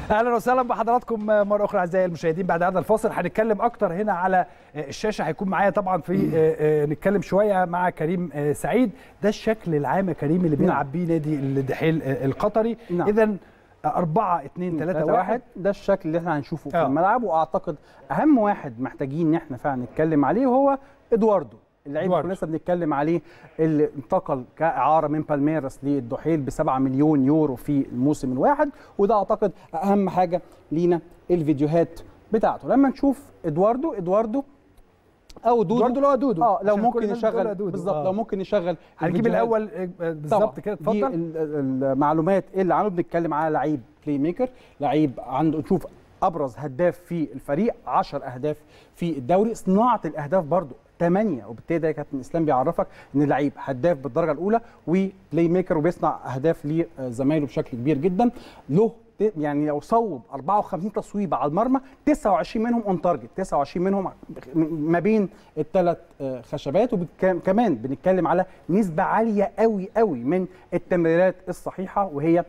اهلا وسهلا بحضراتكم مره اخرى اعزائي المشاهدين بعد هذا الفاصل هنتكلم اكتر هنا على الشاشه هيكون معايا طبعا في نتكلم شويه مع كريم سعيد ده الشكل العام يا كريم اللي بيلعب بيه نادي الدحيل القطري نعم. اذا 4 2 3 1 ده الشكل اللي احنا هنشوفه في آه. الملعب واعتقد اهم واحد محتاجين ان احنا فعلا نتكلم عليه وهو ادواردو اللعيب إدواردو. اللي لسه بنتكلم عليه اللي انتقل كاعاره من بالميراس للدحيل ب 7 مليون يورو في الموسم الواحد وده اعتقد اهم حاجه لينا الفيديوهات بتاعته لما نشوف ادواردو ادواردو او دودو ادواردو اللي هو دودو اه لو عشان كل ممكن الناس بتقول نشغل دودو. بالظبط آه. لو ممكن نشغل هنجيب الفيديوهات. الاول آه، بالظبط كده دي اتفضل ال- ال- المعلومات اللي عنه بنتكلم على لعيب بلاي ميكر لعيب عنده نشوف ابرز هداف في الفريق 10 اهداف في الدوري صناعه الاهداف برضو 8 وبالتالي ده يا كابتن اسلام بيعرفك ان اللعيب هداف بالدرجه الاولى وبلاي ميكر وبيصنع اهداف لزمايله بشكل كبير جدا له ت- يعني لو صوب 54 تصويبه على المرمى 29 منهم اون تارجت 29 منهم ما بين الثلاث خشبات وكمان بنتكلم على نسبه عاليه قوي قوي من التمريرات الصحيحه وهي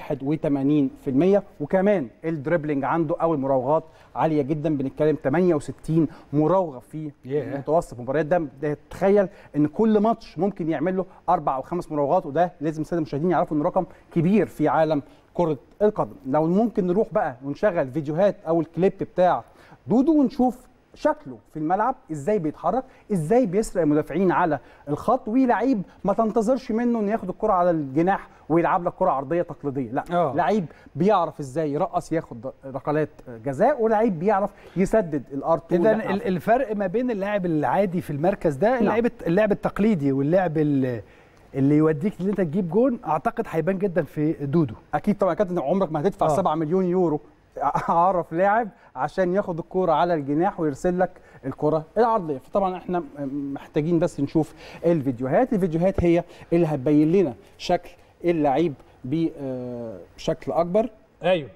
81% وكمان الدريبلينج عنده او المراوغات عاليه جدا بنتكلم 68 مراوغه في ياه. متوسط مباريات ده ده تخيل ان كل ماتش ممكن يعمل له اربع او خمس مراوغات وده لازم الساده المشاهدين يعرفوا ان رقم كبير في عالم كره القدم لو ممكن نروح بقى ونشغل فيديوهات او الكليب بتاع دودو ونشوف شكله في الملعب ازاي بيتحرك ازاي بيسرق المدافعين على الخط ولعيب ما تنتظرش منه انه ياخد الكره على الجناح ويلعب لك كره عرضيه تقليديه لا آه. لعيب بيعرف ازاي يرقص ياخد ركلات جزاء ولعيب بيعرف يسدد الار اذا ال- الفرق ما بين اللاعب العادي في المركز ده اللعب اللعب التقليدي واللعب ال- اللي يوديك ان انت تجيب جون اعتقد هيبان جدا في دودو اكيد طبعا يا كابتن عمرك ما هتدفع آه. 7 مليون يورو اعرف لاعب عشان ياخد الكرة على الجناح ويرسل لك الكرة العرضية فطبعا احنا محتاجين بس نشوف الفيديوهات الفيديوهات هي اللي هتبين لنا شكل اللعيب بشكل اكبر ايوه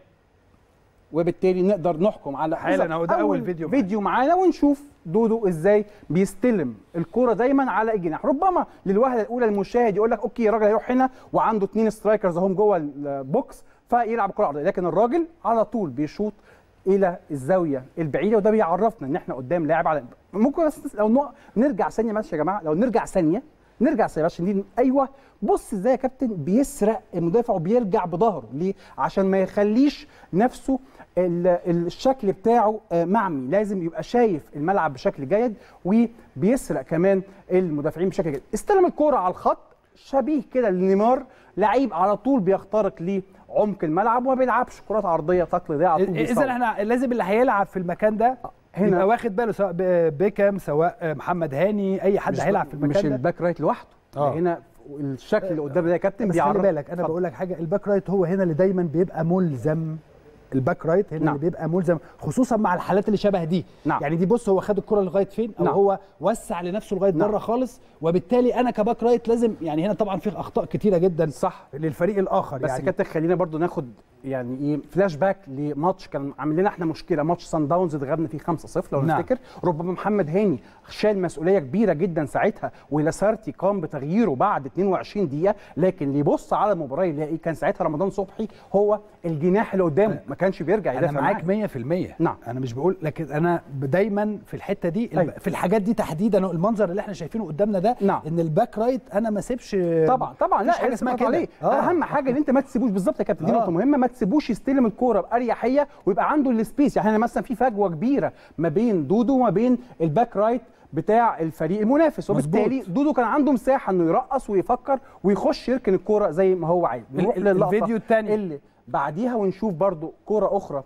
وبالتالي نقدر نحكم على حالا أهو ده أول فيديو معانا. فيديو معانا ونشوف دودو ازاي بيستلم الكرة دايما على الجناح ربما للوهله الاولى المشاهد يقول لك اوكي الراجل هيروح هنا وعنده اثنين سترايكرز اهم جوه البوكس فيلعب الكرة عرضية لكن الراجل على طول بيشوط الى الزاويه البعيده وده بيعرفنا ان احنا قدام لاعب على ممكن بس لو نق- نرجع ثانيه بس يا جماعه لو نرجع ثانيه نرجع ثانيه عشان دي ايوه بص ازاي يا كابتن بيسرق المدافع وبيرجع بظهره ليه عشان ما يخليش نفسه ال- الشكل بتاعه آه، معمي لازم يبقى شايف الملعب بشكل جيد وبيسرق كمان المدافعين بشكل جيد استلم الكرة على الخط شبيه كده لنيمار لعيب على طول بيخترق لعمق الملعب وما بيلعبش كرات عرضيه تقليديه على طول اذا بيصوب. احنا لازم اللي هيلعب في المكان ده هنا- يبقى واخد باله سواء ب- بيكام سواء محمد هاني اي حد مش- هيلعب في مش المكان ده الباك رايت لوحده آه. ده هنا الشكل اللي قدام ده يا كابتن بس خلي بيعرف بالك انا اتفضل. بقول لك حاجه الباك رايت هو هنا اللي دايما بيبقى ملزم الباك رايت هنا نعم. اللي بيبقى ملزم خصوصا مع الحالات اللي شبه دي نعم. يعني دي بص هو خد الكره لغايه فين او نعم. هو وسع لنفسه لغايه نعم. بره خالص وبالتالي انا كباك رايت لازم يعني هنا طبعا في اخطاء كتيره جدا صح للفريق الاخر بس يعني كابتن خلينا برضو ناخد يعني ايه فلاش باك لماتش كان عامل لنا احنا مشكله ماتش سان داونز اتغلبنا فيه 5-0 لو نعم. نفتكر ربما محمد هاني شال مسؤوليه كبيره جدا ساعتها ولاسارتي قام بتغييره بعد 22 دقيقه لكن اللي يبص على المباراه يلاقي كان ساعتها رمضان صبحي هو الجناح اللي قدامه ما كانش بيرجع انا يدافع معاك معاه. 100% نعم. انا مش بقول لكن انا دايما في الحته دي أيوة. في الحاجات دي تحديدا المنظر اللي احنا شايفينه قدامنا ده نعم. ان الباك رايت انا ما اسيبش طبعا طبعا لا مفيش حاجه اسمها كده عليه. آه. اهم حاجه ان انت ما تسيبوش بالظبط يا كابتن دي آه. نقطه مهمه ما تسيبوش يستلم الكوره باريحيه ويبقى عنده السبيس يعني هنا مثلا في فجوه كبيره ما بين دودو وما بين الباك رايت بتاع الفريق المنافس وبالتالي مظبوط. دودو كان عنده مساحه انه يرقص ويفكر ويخش يركن الكوره زي ما هو عايز نروح ال- للقطة الفيديو التاني. اللي بعديها ونشوف برضو كوره اخرى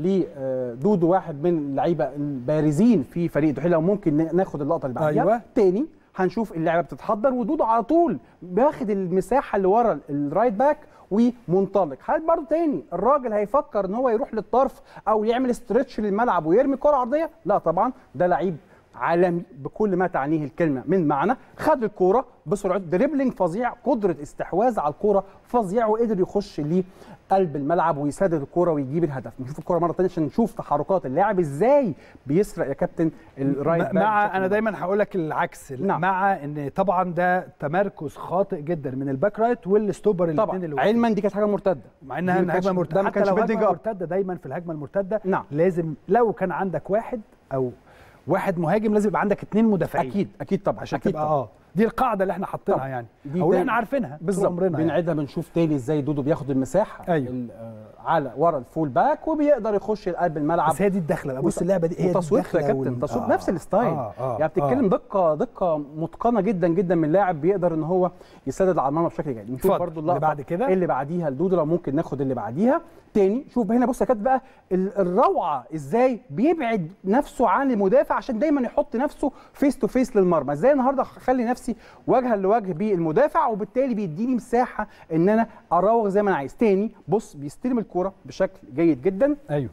لدودو واحد من اللعيبه البارزين في فريق الدحيل لو ممكن ن- ناخد اللقطه اللي بعديها أيوة. تاني هنشوف اللعبه بتتحضر ودودو على طول بياخد المساحه اللي ورا الرايت باك ومنطلق هل برضه تاني الراجل هيفكر ان هو يروح للطرف او يعمل استرتش للملعب ويرمي كره عرضيه لا طبعا ده لعيب عالمي بكل ما تعنيه الكلمه من معنى خد الكوره بسرعه دريبلينج فظيع قدره استحواذ على الكوره فظيع وقدر يخش لقلب الملعب ويسدد الكوره ويجيب الهدف نشوف الكوره مره ثانيه عشان نشوف تحركات اللاعب ازاي بيسرق يا كابتن الرايت باك مع بشكل انا دايما هقول لك العكس نعم. مع ان طبعا ده تمركز خاطئ جدا من الباك رايت والستوبر الاثنين طبعا اللي واقفين. علما دي كانت حاجه مرتده مع دي انها ما كانش- هجمه مرتده ده ما حتى كانش لو building هجمه up. مرتده دايما في الهجمه المرتده نعم. لازم لو كان عندك واحد او واحد مهاجم لازم يبقى عندك اثنين مدافعين اكيد اكيد طبعا عشان اكيد تبقى طبعا. اه دي القاعده اللي احنا حاطينها طبعا. يعني دي او اللي تاني- احنا عارفينها طول بالظبط عمرنا يعني. بنعيدها بنشوف تاني ازاي دودو بياخد المساحه أيوه. ال- آه، على ورا الفول باك وبيقدر يخش لقلب الملعب بس هي دي الدخله بقى بص اللعبه دي هي دي وتصويت يا الدخلة كابتن وال- تصويت آه. نفس الستايل آه. آه. يعني بتتكلم دقه دقه متقنه جدا جدا من لاعب بيقدر ان هو يسدد على المرمى بشكل جيد نشوف اتفضل. برضو اللي اللقطه بعد كده. اللي بعديها لدودو لو ممكن ناخد اللي بعديها تاني شوف هنا بص يا كابتن بقى ال- الروعه ازاي بيبعد نفسه عن المدافع عشان دايما يحط نفسه فيس تو فيس للمرمى ازاي النهارده اخلي نفسي وجها لوجه بالمدافع وبالتالي بيديني مساحه ان انا اراوغ زي ما انا عايز تاني بص بيستلم الكوره بشكل جيد جدا ايوه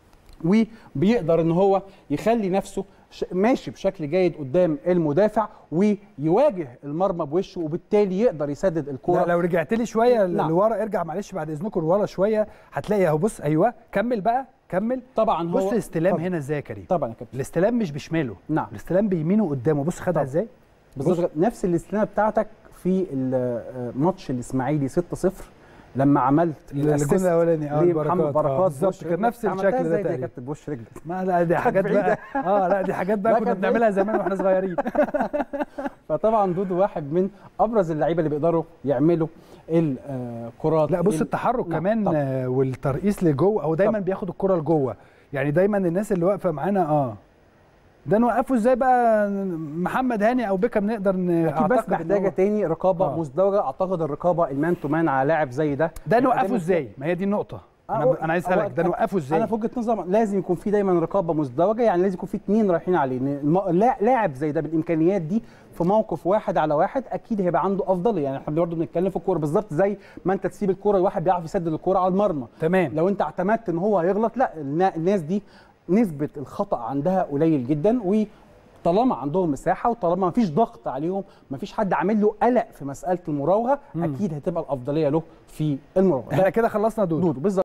وبيقدر ان هو يخلي نفسه ش- ماشي بشكل جيد قدام المدافع ويواجه المرمى بوشه وبالتالي يقدر يسدد لا الكوره لو رجعت لي شويه نعم. لورا ارجع معلش بعد اذنكم لورا شويه هتلاقي اهو بص ايوه كمل بقى كمل طبعا هو بص الاستلام طبعا. هنا ازاي يا كريم طبعا يا كابتن الاستلام مش بشماله نعم. الاستلام بيمينه قدامه بص خدها طبعا. ازاي بالظبط نفس الاستلامه بتاعتك في الماتش الاسماعيلي 6-0 لما عملت الجون الأسيست الاولاني اه لمحمد البركات بركات آه، بالظبط بوش كان رجلك. نفس عملتها الشكل إزاي ده دي يا تقريبا كابتن بوش رجلك ما لا دي حاجات بقى بعيدة. اه لا دي حاجات بقى لا، كنا كانت بنعملها زمان واحنا صغيرين فطبعا دودو واحد من ابرز اللعيبه اللي بيقدروا يعملوا الكرات لا بص ال- التحرك نعم، كمان طبعا. آه، والترقيص لجوه هو دايما طبعا. بياخد الكره لجوه يعني دايما الناس اللي واقفه معانا اه ده نوقفه ازاي بقى محمد هاني او بيكم نقدر ن- اكيد بس أعتقد إن محتاجه هو- تاني رقابه آه. مزدوجه اعتقد الرقابه المان تو مان على لاعب زي ده ده يبقى نوقفه دايماً ازاي ما هي دي النقطه آه، انا انا عايز هو- اسالك ده نوقفه ازاي انا في وجهه نظر لازم يكون في دايما رقابه مزدوجه يعني لازم يكون في اثنين رايحين عليه إن الم- لا- لاعب زي ده بالامكانيات دي في موقف واحد على واحد اكيد هيبقى عنده افضليه يعني احنا برضه بنتكلم في الكوره بالظبط زي ما انت تسيب الكوره لواحد بيعرف يسدد الكوره على المرمى تمام لو انت اعتمدت ان هو هيغلط لا النا- الناس دي نسبه الخطا عندها قليل جدا وطالما عندهم مساحه وطالما ما فيش ضغط عليهم ما فيش حد عامل له قلق في مساله المراوغه مم. اكيد هتبقى الافضليه له في المراوغه احنا كده خلصنا دول دودو بالظبط